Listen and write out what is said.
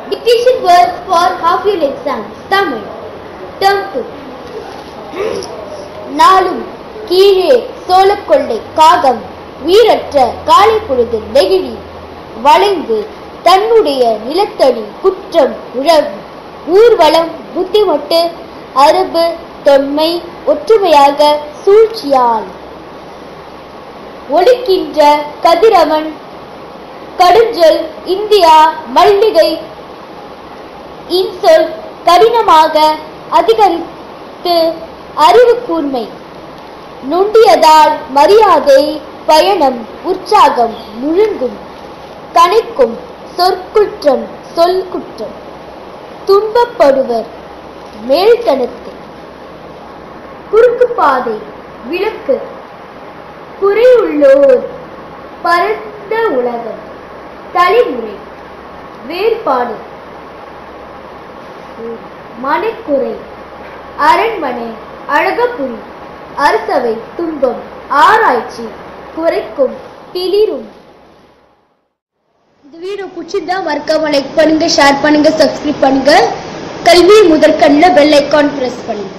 Dictation words for half year exams. Tamil. Term 2. நாளும் கீழே சோளக்கொள்ளை காகம் உயிரற்ற காலை பொழுது நெகிழி வளைந்து தன்னுடைய நிலத்தடி குற்றம் உழவு ஊர்வலம் புத்திமட்டு அரபு தொன்மை ஒற்றுமையாக சூழ்ச்சியால் ஒடுக்கின்ற கதிரவன் கடுஞ்சொல் இந்தியா மல்லிகை இன்சொல் கடினமாக அதிகரித்து அறிவு கூர்மை நுண்டியதால் மரியாதை பயணம் உற்சாகம் முழுங்கும் கணைக்கும் சொற்குற்றம் சொல் குற்றம் துன்பப்படுவர் மேல்தனத்து குறுக்கு பாதை விளக்கு குறையுள்ளோர் பரந்த உலகம் தலைமுறை வேறுபாடு மனக்குறை அரண்மனை அழகப்புரி அரசவை துன்பம் ஆராய்ச்சி குறைக்கும் பிளிரும் இந்த வீடியோ பிடிச்சிருந்தா மறக்காம லைக் பண்ணுங்க ஷேர் பண்ணுங்க சப்ஸ்கிரைப் பண்ணுங்க கல்வி முதற்கண்ணில் பெல் ஐக்கான் பிரஸ் பண்ணுங்க